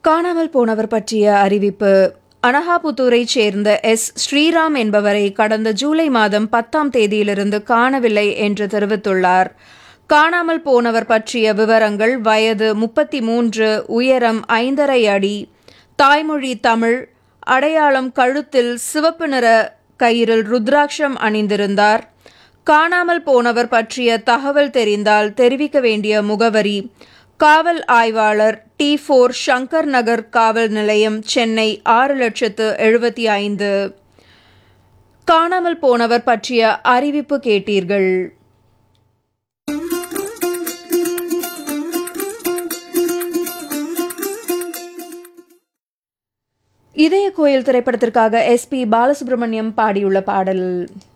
காணாமல் போனவர் பற்றிய அறிவிப்பு அனகாபுத்தூரைச் சேர்ந்த எஸ் ஸ்ரீராம் என்பவரை கடந்த ஜூலை மாதம் பத்தாம் தேதியிலிருந்து காணவில்லை என்று தெரிவித்துள்ளார் காணாமல் போனவர் பற்றிய விவரங்கள் வயது முப்பத்தி மூன்று உயரம் ஐந்தரை அடி தாய்மொழி தமிழ் அடையாளம் கழுத்தில் சிவப்பு நிற கயிறில் ருத்ராட்சம் அணிந்திருந்தார் காணாமல் போனவர் பற்றிய தகவல் தெரிந்தால் தெரிவிக்க வேண்டிய முகவரி காவல் ஆய்வாளர் டி ஃபோர் சங்கர் நகர் காவல் நிலையம் சென்னை ஆறு லட்சத்து எழுபத்தி ஐந்து காணாமல் போனவர் பற்றிய அறிவிப்பு கேட்டீர்கள் இதய கோயில் திரைப்படத்திற்காக எஸ்பி பாலசுப்ரமணியம் பாடியுள்ள பாடல்